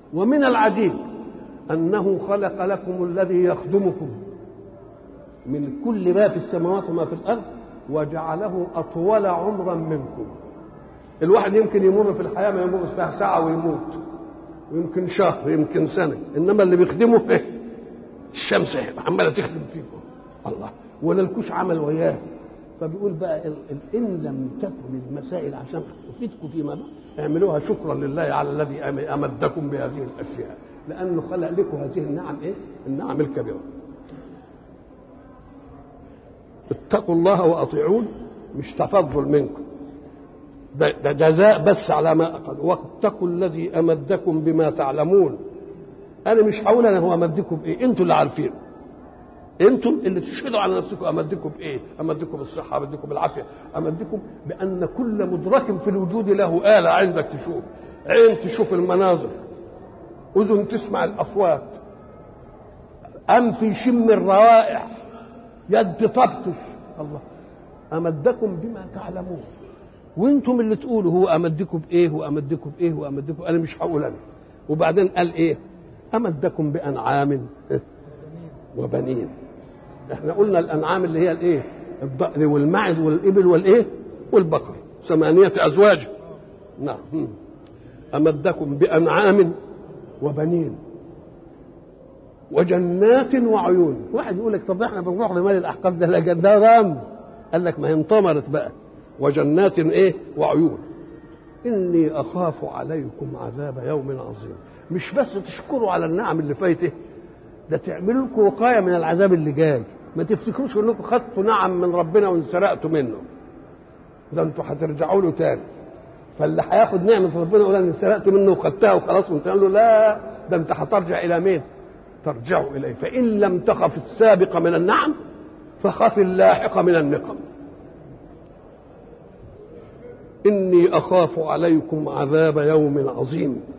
ومن العجيب أنه خلق لكم الذي يخدمكم من كل ما في السماوات وما في الأرض وجعله أطول عمرا منكم الواحد يمكن يمر في الحياة ما يمر فيها ساعة ويموت ويمكن شهر ويمكن سنة إنما اللي بيخدمه إيه؟ الشمس عمالة تخدم فيكم الله ولا الكوش عمل وياه فبيقول بقى ال- ال- ان لم تكن المسائل عشان تفيدكم فيما بعد اعملوها شكرا لله على الذي أم- امدكم بهذه الاشياء لانه خلق لكم هذه النعم ايه؟ النعم الكبيره. اتقوا الله واطيعون مش تفضل منكم. ده, ده جزاء بس على ما قال واتقوا الذي امدكم بما تعلمون. انا مش هقول انا هو امدكم بايه؟ انتوا اللي عارفين. انتم اللي تشهدوا على نفسكم امدكم بايه؟ امدكم بالصحه، امدكم بالعافيه، امدكم بان كل مدرك في الوجود له اله عندك تشوف، عين تشوف المناظر، اذن تسمع الاصوات، انف يشم الروائح، يد تبطش، الله امدكم بما تعلمون وانتم اللي تقولوا هو امدكم بايه وامدكم بايه وامدكم انا مش هقول انا وبعدين قال ايه؟ امدكم بانعام وبنين احنا قلنا الانعام اللي هي الايه الضأن والمعز والابل والايه والبقر ثمانية ازواج نعم مم. امدكم بانعام وبنين وجنات وعيون واحد يقول لك طب احنا بنروح لمال الاحقاب ده لا ده رمز قال لك ما هي انطمرت بقى وجنات ايه وعيون اني اخاف عليكم عذاب يوم عظيم مش بس تشكروا على النعم اللي فايته ده تعملوا لكم وقايه من العذاب اللي جاي ما تفتكروش انكم خدتوا نعم من ربنا وانسرقتوا منه ده انتوا هترجعوا له تاني فاللي هياخد نعمه ربنا يقول انا انسرقت منه وخدتها وخلاص وانت له لا ده انت هترجع الى مين؟ ترجعوا اليه فان لم تخف السابق من النعم فخف اللاحق من النقم اني اخاف عليكم عذاب يوم عظيم